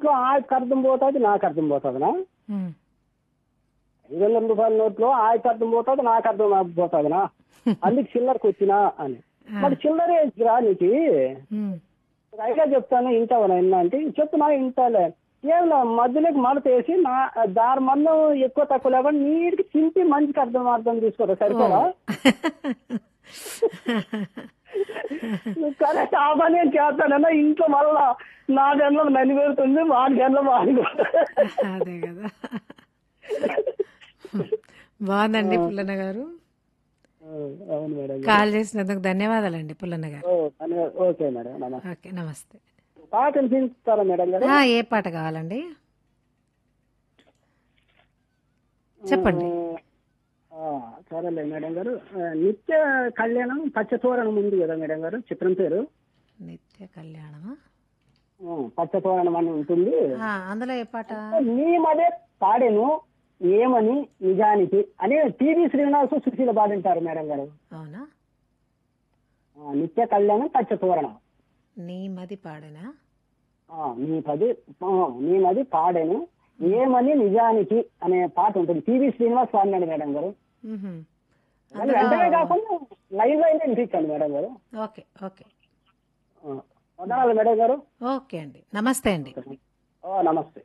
నోట్లో ఆయనకు అర్థం పోతుంది నాకు అర్థం పోతుందినా ఉమ్. ఐదు వందల రూపాయల నోట్లో ఆయనకు అర్థం పోతుంది నాకు అర్థం పోతుందినా అందుకు చిల్లరకు వచ్చినా అని మరి చిల్లర రా నీకు ఉమ్. రైగా చెప్తాను ఇంటావా ఎన్న అంటే చెప్పు నా ఇంటాలే ఏం లే, మధ్యలోకి మడత వేసి నా దారి మందం ఎక్కువ తక్కువ లేకుండా నీటికి చింపి మంచికి అర్థం అర్థం తీసుకోరా సరిపోదా కరెక్ట్ ఆ పని నేను చేస్తానన్నా ఇంట్లో మళ్ళా నా గంటలో నన్ను పెడుతుంది వాడి గంటలో వాడి అదే కదా బాగుందండి పుల్లన్న గారు అవును మేడం కాల్ చేసినందుకు ధన్యవాదాలండి పుల్లన్న గారు ఓ, ధన్యవాదాలు. ఓకే మేడం నమస్తే ఓకే నమస్తే పాట వినిపిస్తారా మేడం గారు ఆ, ఏ పాట కావాలండి చెప్పండి ఆ, సరేలే మేడం గారు ఆ, నిత్య కళ్యాణం పచ్చతోరణం ఉంది కదా మేడం గారు చిత్రం పేరు నిత్య కళ్యాణమా ఆ, పచ్చతోరణం అని ఉంటుంది ఆ, అందులో ఏ పాట నీ మదే పాడెను ఏమని నిజానికి అని టీవీ శ్రీనివాసు సుశీల పాడింటారు మేడం గారు అవునా ఆ, నిత్య కళ్యాణం పచ్చతోరణం నీ మది పాడేనా ఆ, నీ పది ఆ, నీ మది పాడెను ఏమని నిజానికి అనే పాట ఉంటుంది టీవీ శ్రీనివాస్ పాడినాడు మేడం గారు మ్మ్హ్మ్. అది వెంటనే కాకుండా లైవ్ అయినా వినిపించండి మేడం గారు ఓకే ఓకే ఆ, వందనాలు మేడం గారు ఓకే అండి నమస్తే అండి ఓ నమస్తే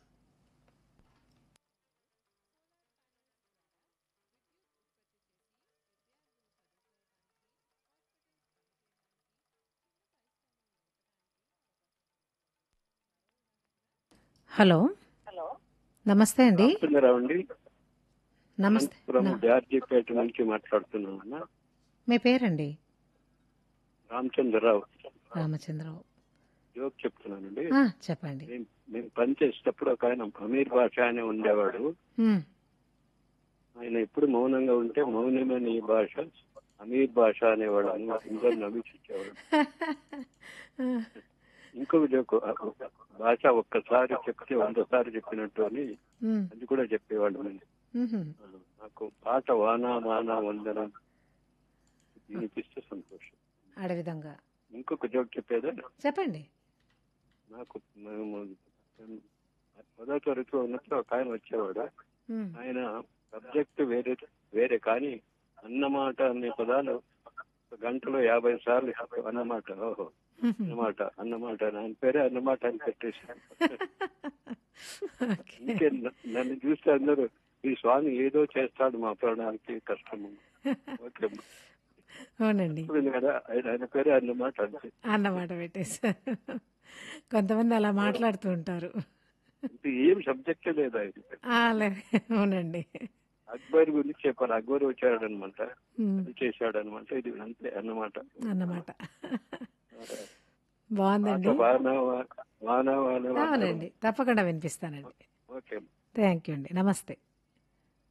హలో నమస్తే అండి రావు అండి నమస్తే అనంతపురం నా- జార్జిపేట నుంచి మాట్లాడుతున్నాను అన్న మీ పేరండి రామచంద్రరావు రామచంద్రరావు జోక్ చెప్తున్నానండి ఆ, చెప్పండి మేము మేము పనిచేసేటప్పుడు ఒక ఆయన అమీర్ భాష అనే ఉండేవాడు మ్మ్. ఆయన ఎప్పుడు మౌనంగా ఉంటే మౌనమని ఈ భాష అమీర్ భాష అనేవాడు అందరూ నవ్వించేవాడు ఇంకొక జోక్ భాష ఒక్కసారి చెప్తే వందసారి చెప్పినట్టు అని మ్మ్. అది కూడా చెప్పేవాడు మ్మ్హ్మ్. నాకు పాట వానా మానా వందనం వినిపిస్తే సంతోషం అదే విధంగా ఇంకొక జోక్ చెప్పేదా చెప్పండి నాకు మేము పదో తరగతిలో ఉన్నప్పుడు ఒక ఆయన వచ్చేవాడు మ్మ్. ఆయన సబ్జెక్ట్ వేరే వేరే కానీ అన్నమాట అనే పదాలు ఒక గంటలో యాభై సార్లు చెప్పావు. అన్నమాట ఓహో అన్నమాట అన్నమాట అని ఆయన పేరే అన్నమాట అని పెట్టేశాను ఓకే. ఇంకే న- నన్ను చూస్తే అందరూ ఈ స్వామి ఏదో చేస్తాడు మా ప్రాణానికి కష్టము ఓకే అవునండి చెప్పింది కదా ఆయన ఆయన పేరే అన్నమాట అంతే అన్నమాట పెట్టేశారు కొంతమంది అలా మాట్లాడుతూ ఉంటారు ఇంక ఏం సబ్జెక్టే లేదు ఆయన ఆ, లే- అవునండి అక్బర్ గురించి చెప్పారు అక్బర్ వచ్చాడు అనమాట మ్మ్. అది చేశాడు అనమాట ఇది అంతే అన్నమాట అన్నమాట బాగుందండి వానవ వానవ అవునండి తప్పకుండా వినిపిస్తానండి ఓకే థ్యాంక్ యూ అండి నమస్తే